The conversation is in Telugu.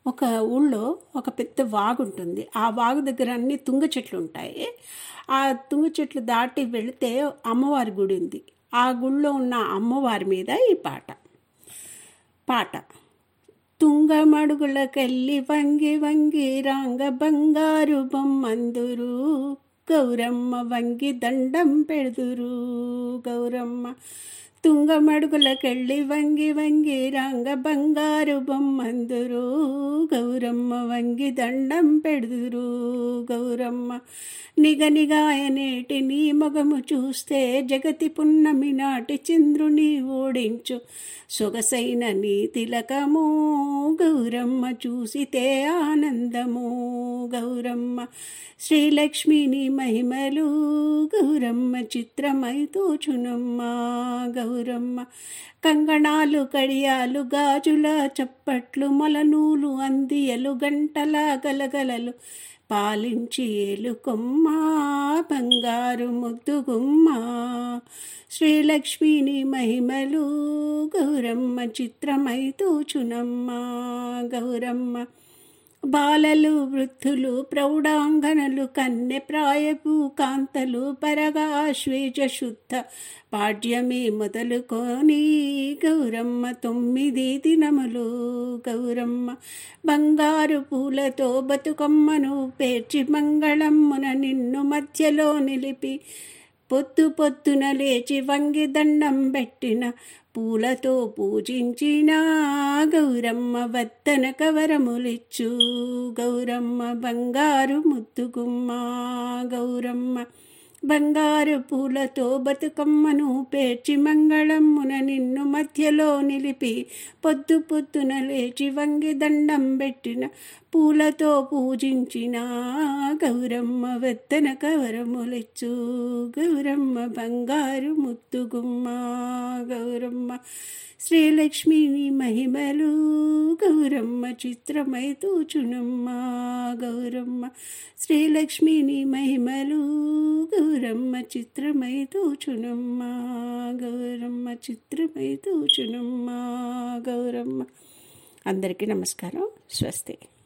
ఒక ఊళ్ళో ఒక పెద్ద వాగు ఉంటుంది ఆ వాగు దగ్గర అన్ని తుంగ చెట్లు ఉంటాయి ఆ తుంగ చెట్లు దాటి వెళితే అమ్మవారి గుడి ఉంది ఆ గుడిలో ఉన్న అమ్మవారి మీద ఈ పాట పాట తుంగమడుగులకెళ్ళి వంగి వంగి రాంగ బంగారు బొమ్మందురు గౌరమ్మ వంగి దండం పెడుదురు గౌరమ్మ తుంగమడుగులకెళ్ళి వంగి వంగి రాంగ బంగారు బొమ్మందురు గౌరమ్మ వంగి దండం పెడుదురు గౌరమ్మ నిగ నిగాయనేటి నీ మగము చూస్తే జగతి పున్నమి నాటి చంద్రుని ఓడించు సొగసైన నీ తిలకము గౌరమ్మ చూసితే ఆనందము గౌరమ్మ శ్రీలక్ష్మిని మహిమలు గౌరమ్మ చిత్రమై తోచునమ్మ గౌరమ్మ కంగణాలు కడియాలు గాజుల చప్పట్లు మొలనూలు అందియలు గంటల గలగలలు పాలించి ఏలుకొమ్మ బంగారు ముద్దుగుమ్మ శ్రీలక్ష్మిని మహిమలు గౌరమ్మ చిత్రమై తోచునమ్మ గౌరమ్మ బాలలు వృద్ధులు ప్రౌఢాంగనలు కన్నె ప్రాయపు కాంతలు పరగా శ్వేజ శుద్ధ పాడ్యమే మొదలుకొని గౌరమ్మ తొమ్మిది దినములు గౌరమ్మ బంగారు పూలతో బతుకమ్మను పేర్చి మంగళమ్మున నిన్ను మధ్యలో నిలిపి పొద్దు పొద్దున లేచి వంగి దండం పెట్టిన పూలతో పూజించిన గౌరమ్మ వద్దన కవరములిచ్చు గౌరమ్మ బంగారు ముద్దుగుమ్మ గౌరమ్మ బంగారు పూలతో బతుకమ్మను పేర్చి మంగళమ్మున నిన్ను మధ్యలో నిలిపి పొద్దు పొద్దున లేచి వంగి దండం పెట్టిన పూలతో పూజించిన గౌరమ్మ వెత్తన కవరములిచ్చు గౌరమ్మ బంగారు ముత్తుగుమ్మ గౌరమ్మ శ్రీలక్ష్మిని మహిమలు గౌరమ్మ చిత్రమై తూచునమ్మ గౌరమ్మ శ్రీలక్ష్మిని మహిమలు గౌరమ్మ చిత్రమై తూచునమ్మ గౌరమ్మ చిత్రమై తూచునమ్మ గౌరమ్మ అందరికీ నమస్కారం స్వస్తి